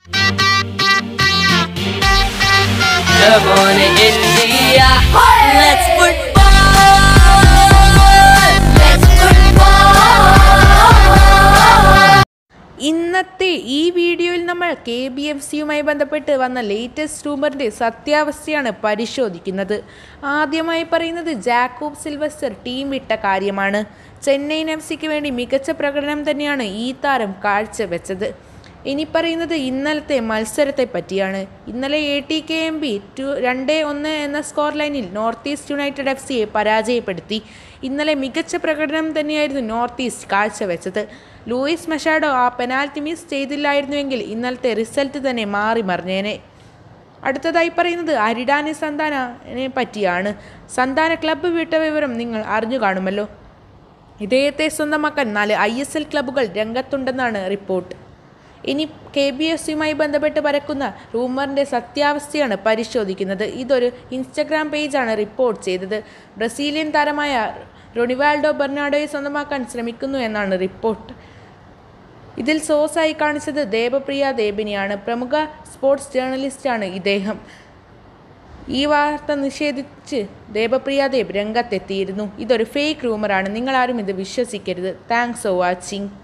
Come on India, let's football. Let's football. ഇന്നത്തെ ഈ വീഡിയോയിൽ നമ്മൾ കെ ബി എഫ് സിയുമായി ബന്ധപ്പെട്ട് വന്ന ലേറ്റസ്റ്റ് റൂമറിൻ്റെ സത്യാവസ്ഥയാണ് പരിശോധിക്കുന്നത് ആദ്യമായി പറയുന്നത് ജാക്കോബ് സിൽവസ്റ്റർ ടീം വിട്ട കാര്യമാണ് ചെന്നൈയിൻ എഫ് സിക്ക് വേണ്ടി മികച്ച പ്രകടനം തന്നെയാണ് ഈ താരം കാഴ്ചവെച്ചത് ഇനി പറയുന്നത് ഇന്നലത്തെ മത്സരത്തെ പറ്റിയാണ് ഇന്നലെ A T K M B to രണ്ട് ഒന്ന് എന്ന സ്കോർ ലൈനിൽ നോർത്ത് ഈസ്റ്റ് യുണൈറ്റഡ് എഫ് സിയെ പരാജയപ്പെടുത്തി ഇന്നലെ മികച്ച പ്രകടനം തന്നെയായിരുന്നു നോർത്ത് ഈസ്റ്റ് കാഴ്ചവെച്ചത് ലൂയിസ് മെഷാഡോ ആ പെനാൽറ്റി മിസ് ചെയ്തില്ലായിരുന്നുവെങ്കിൽ ഇന്നലത്തെ റിസൾട്ട് തന്നെ മാറി മറിഞ്ഞേനെ അടുത്തതായി പറയുന്നത് അരിഡാനി സന്താനനെ പറ്റിയാണ് സന്താന ക്ലബ്ബ് വിട്ട വിവരം നിങ്ങൾ അറിഞ്ഞു കാണുമല്ലോ ഇദ്ദേഹത്തെ സ്വന്തമാക്കാൻ നാല് ഐ എസ് എൽ ക്ലബ്ബുകൾ രംഗത്തുണ്ടെന്നാണ് റിപ്പോർട്ട് ഇനി കെ ബി എഫ് സിയുമായി ബന്ധപ്പെട്ട് പരക്കുന്ന റൂമറിൻ്റെ സത്യാവസ്ഥയാണ് പരിശോധിക്കുന്നത് ഇതൊരു ഇൻസ്റ്റഗ്രാം പേജാണ് റിപ്പോർട്ട് ചെയ്തത് ബ്രസീലിയൻ താരമായ റൊണിവാൾഡോ ബെർണാഡോയെ സ്വന്തമാക്കാൻ ശ്രമിക്കുന്നു എന്നാണ് റിപ്പോർട്ട് ഇതിൽ സോസായി കാണിച്ചത് ദേവപ്രിയ ദേബിനിയാണ് പ്രമുഖ സ്പോർട്സ് ജേർണലിസ്റ്റാണ് ഇദ്ദേഹം ഈ വാർത്ത നിഷേധിച്ച് ദേവപ്രിയ ദേബ് രംഗത്തെത്തിയിരുന്നു ഇതൊരു ഫേക്ക് റൂമറാണ് നിങ്ങളാരും ഇത് വിശ്വസിക്കരുത് താങ്ക്സ് ഫോർ വാച്ചിങ്